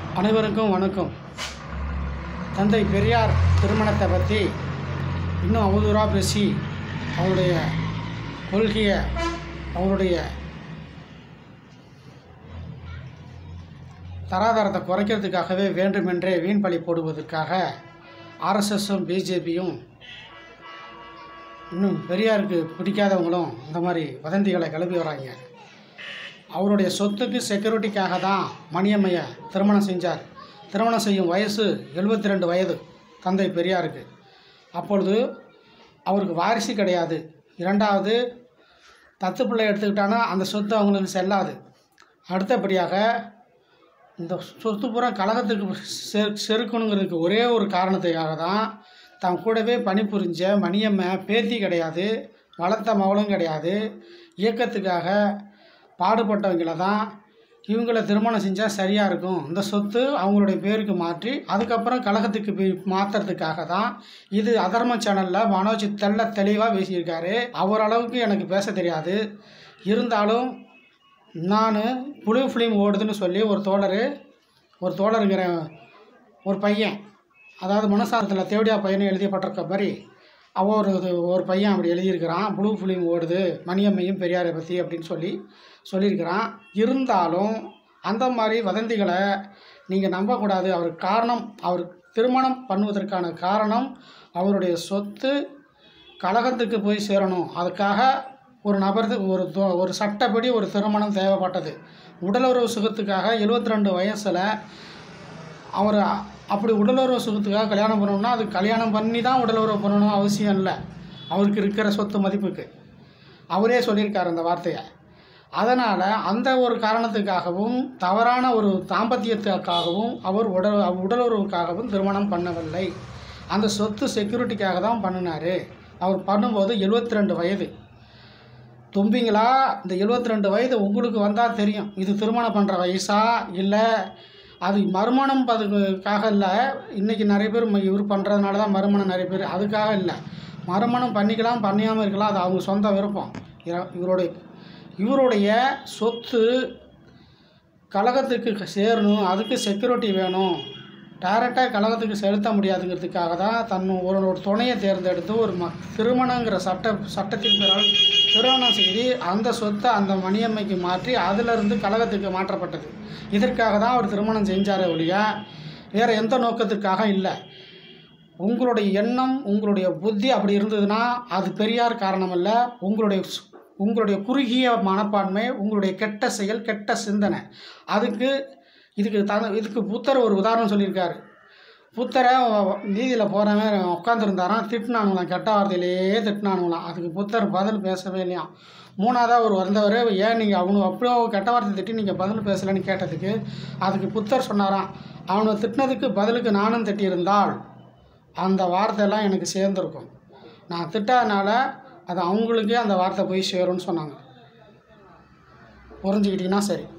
அனைவருக்கும் வணக்கம் தந்தை பெரியார் திருமணத்தை பற்றி இன்னும் அவதூறாக பேசி அவருடைய கொள்கையை அவருடைய தராதரத்தை குறைக்கிறதுக்காகவே வேண்டுமென்றே வீண் பழி போடுவதற்காக ஆர்எஸ்எஸும் பிஜேபியும் இன்னும் பெரியாருக்கு பிடிக்காதவங்களும் இந்த மாதிரி வதந்திகளை கிளப்பி வராங்க அவருடைய சொத்துக்கு செக்யூரிட்டிக்காக தான் மணியம்மையை திருமணம் செஞ்சார் திருமணம் செய்யும் வயசு எழுபத்தி ரெண்டு வயது தந்தை பெரியாருக்கு அப்பொழுது அவருக்கு வாரிசு கிடையாது இரண்டாவது தத்து பிள்ளை எடுத்துக்கிட்டானா அந்த சொத்து அவங்களுக்கு செல்லாது அடுத்தபடியாக இந்த சொத்து பூரா கழகத்துக்கு செ செருக்கணுங்கிறதுக்கு ஒரே ஒரு காரணத்துக்காக தான் தான் கூடவே பணிபுரிஞ்ச மணியம்மை பேத்தி கிடையாது வளர்த்த மவளும் கிடையாது இயக்கத்துக்காக பாடுபட்டவங்கள தான் இவங்கள திருமணம் செஞ்சால் சரியாக இருக்கும் இந்த சொத்து அவங்களுடைய பேருக்கு மாற்றி அதுக்கப்புறம் கழகத்துக்கு போய் மாற்றுறதுக்காக தான் இது அதர்ம சேனலில் மனோஜ் தெள்ள தெளிவாக பேசியிருக்காரு அவர் அளவுக்கு எனக்கு பேச தெரியாது இருந்தாலும் நான் புளு ஃபிலிம் ஓடுதுன்னு சொல்லி ஒரு தோழர் ஒரு தோழருங்கிற ஒரு பையன் அதாவது மனசாரத்தில் தேவடியா பையனை எழுதிப்பட்டிருக்க மாதிரி அவன் ஒரு இது ஒரு பையன் அப்படி எழுதியிருக்கிறான் ப்ளூ ஃபிலிம் ஓடுது மணியம்மையும் பெரியாரை பற்றி அப்படின்னு சொல்லி சொல்லியிருக்கிறான் இருந்தாலும் அந்த மாதிரி வதந்திகளை நீங்கள் நம்பக்கூடாது அவருக்கு காரணம் அவர் திருமணம் பண்ணுவதற்கான காரணம் அவருடைய சொத்து கழகத்துக்கு போய் சேரணும் அதுக்காக ஒரு நபர் ஒரு தொ- ஒரு சட்டப்படி ஒரு திருமணம் தேவைப்பட்டது உடலுறவு சுகத்துக்காக எழுபத்தி ரெண்டு வயசில் அவர் அ- அப்படி உடலுறவு சுகத்துக்காக கல்யாணம் பண்ணணும்னா அது கல்யாணம் பண்ணி தான் உடலுறவு பண்ணணும் அவசியம் இல்லை அவருக்கு இருக்கிற சொத்து மதிப்புக்கு அவரே சொல்லியிருக்கார் அந்த வார்த்தையை அதனால் அந்த ஒரு காரணத்துக்காகவும் தவறான ஒரு தாம்பத்தியத்துக்காகவும் அவர் உடல் உடலுறவுக்காகவும் திருமணம் பண்ணவில்லை அந்த சொத்து செக்யூரிட்டிக்காக தான் பண்ணினார் அவர் பண்ணும்போது 72 ரெண்டு வயது தும்பிங்களா இந்த 72 ரெண்டு வயது உங்களுக்கு வந்தால் தெரியும் இது திருமணம் பண்ணுற வயசா இல்லை அது மறுமணம் அதுக்காக இல்லை இன்றைக்கி நிறைய பேர் ம- இவர் பண்ணுறதுனால தான் மறுமணம் நிறைய பேர் அதுக்காக இல்லை மறுமணம் பண்ணிக்கலாம் பண்ணியாமல் இருக்கலாம் அது அவங்க சொந்த விருப்பம் இர- இவருடைய இவருடைய சொத்து கழகத்துக்கு சேரணும் அதுக்கு செக்யூரிட்டி வேணும் டைரெக்டாக கழகத்துக்கு செலுத்த முடியாதுங்கிறதுக்காக தான் தன் ஒரு ஒரு துணையை தேர்ந்தெடுத்து ஒரு ம திருமணங்கிற சட்ட சட்டத்தின் பிறால் திருமணம் செய்து அந்த சொத்தை அந்த மணியம்மைக்கு மாற்றி அதிலிருந்து கழகத்துக்கு மாற்றப்பட்டது இதற்காக தான் அவர் திருமணம் செஞ்சாரே ஒழிய வேறு எந்த நோக்கத்துக்காக இல்லை உங்களுடைய எண்ணம் உங்களுடைய புத்தி அப்படி இருந்ததுன்னா அது பெரியார் காரணம் அல்ல உங்களுடைய சு- உங்களுடைய குறுகிய மனப்பான்மை உங்களுடைய கெட்ட செயல் கெட்ட சிந்தனை அதுக்கு இதுக்கு த இதுக்கு புத்தர் ஒரு உதாரணம் சொல்லியிருக்காரு புத்தரை நீதியில் போகிறவன் உட்காந்துருந்தாராம் திட்டினானுங்களாம் கெட்ட வார்த்தையிலேயே திட்டினானுங்களாம் அதுக்கு புத்தர் பதில் பேசவே இல்லையாம் மூணாவதாக ஒரு வந்தவர் ஏன் நீங்கள் அவனு அப்படியோ கெட்ட வார்த்தை திட்டி நீங்கள் பதில் பேசலைன்னு கேட்டதுக்கு அதுக்கு புத்தர் சொன்னாராம் அவனை திட்டினதுக்கு பதிலுக்கு நானும் திட்டியிருந்தால் அந்த வார்த்தையெல்லாம் எனக்கு சேர்ந்துருக்கும் நான் திட்டாதனால அது அவங்களுக்கே அந்த வார்த்தை போய் சேரும்னு சொன்னாங்க புரிஞ்சுக்கிட்டிங்கன்னா சரி